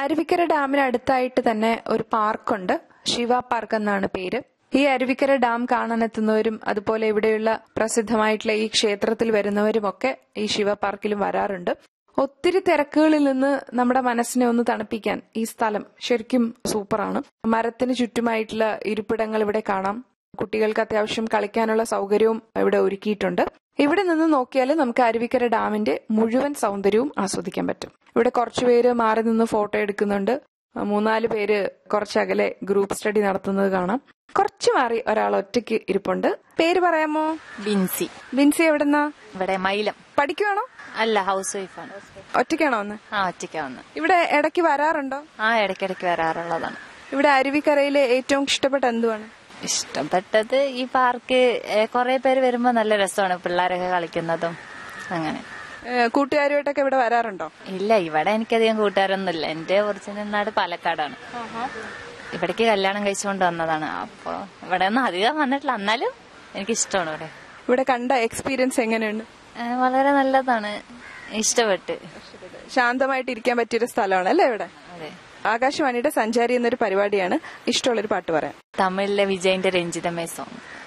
അരുവിക്കര ഡാമിന് അടുത്തായിട്ട് തന്നെ ഒരു പാർക്കുണ്ട് ശിവ പാർക്ക് എന്നാണ് പേര് ഈ അരുവിക്കര ഡാം കാണാനെത്തുന്നവരും അതുപോലെ ഇവിടെയുള്ള പ്രസിദ്ധമായിട്ടുള്ള ഈ ക്ഷേത്രത്തിൽ വരുന്നവരുമൊക്കെ ഈ ശിവ പാർക്കിലും വരാറുണ്ട് ഒത്തിരി തിരക്കുകളിൽ നിന്ന് നമ്മുടെ മനസ്സിനെ ഒന്ന് തണുപ്പിക്കാൻ ഈ സ്ഥലം ശരിക്കും സൂപ്പറാണ് മരത്തിന് ചുറ്റുമായിട്ടുള്ള ഇരിപ്പിടങ്ങൾ ഇവിടെ കാണാം കുട്ടികൾക്ക് അത്യാവശ്യം കളിക്കാനുള്ള സൗകര്യവും ഇവിടെ ഒരുക്കിയിട്ടുണ്ട് ഇവിടെ നിന്ന് നോക്കിയാൽ നമുക്ക് അരുവിക്കര ഡാമിന്റെ മുഴുവൻ സൗന്ദര്യവും ആസ്വദിക്കാൻ പറ്റും ഇവിടെ കുറച്ചുപേര് മാറി നിന്ന് ഫോട്ടോ എടുക്കുന്നുണ്ട് മൂന്നാല് പേര് കുറച്ചകലെ ഗ്രൂപ്പ് സ്റ്റഡി നടത്തുന്നത് കാണാം കുറച്ച് മാറി ഒരാൾ ഒറ്റയ്ക്ക് ഇരിപ്പുണ്ട് പേര് പറയാമോ ബിൻസി ബിൻസി എവിടെന്നാ ഇവിടെ മൈലം പഠിക്കുവാണോ അല്ല ഹൗസ് വൈഫാണ് ഒറ്റയ്ക്കാണോ വന്ന് ആ ഒറ്റയ്ക്കാ വന്ന് ഇവിടെ ഇടയ്ക്ക് വരാറുണ്ടോ ആ ഇടയ്ക്കിടയ്ക്ക് വരാറുള്ളതാണ് ഇവിടെ അരുവിക്കരയിലെ ഏറ്റവും ഇഷ്ടപ്പെട്ട എന്തുവാണ് ഇഷ്ടപ്പെട്ടത് ഈ പാർക്ക് കുറെ പേര് വരുമ്പോ നല്ല രസമാണ് പിള്ളേരൊക്കെ കളിക്കുന്നതും അങ്ങനെ ഏഹ് കൂട്ടുകാരുമായിട്ടൊക്കെ ഇവിടെ വരാറുണ്ടോ ഇല്ല ഇവിടെ എനിക്കധികം കൂട്ടുകാരൊന്നുമില്ല എന്റെ ഒറിജിനൽ നാട് പാലക്കാടാണ് ഇവിടേക്ക് കല്യാണം കഴിച്ചുകൊണ്ട് വന്നതാണ് അപ്പൊ ഇവിടെ ഒന്നും അധികം വന്നിട്ടില്ല എന്നാലും എനിക്കിഷ്ടമാണ് ഇവിടെ ഇവിടെ കണ്ട എക്സ്പീരിയൻസ് എങ്ങനെയുണ്ട് ഏ, വളരെ നല്ലതാണ് ഇഷ്ടപ്പെട്ട് ശാന്തമായിട്ട് ഇരിക്കാൻ പറ്റിയൊരു സ്ഥലമാണ് അല്ലേ ഇവിടെ അതെ ആകാശവാണിയുടെ സഞ്ചാരി എന്നൊരു പരിപാടിയാണ് ഇഷ്ടമുള്ളൊരു പാട്ട് പറയാം തമിഴിലെ വിജയന്റെ രഞ്ജിതമേ സോങ്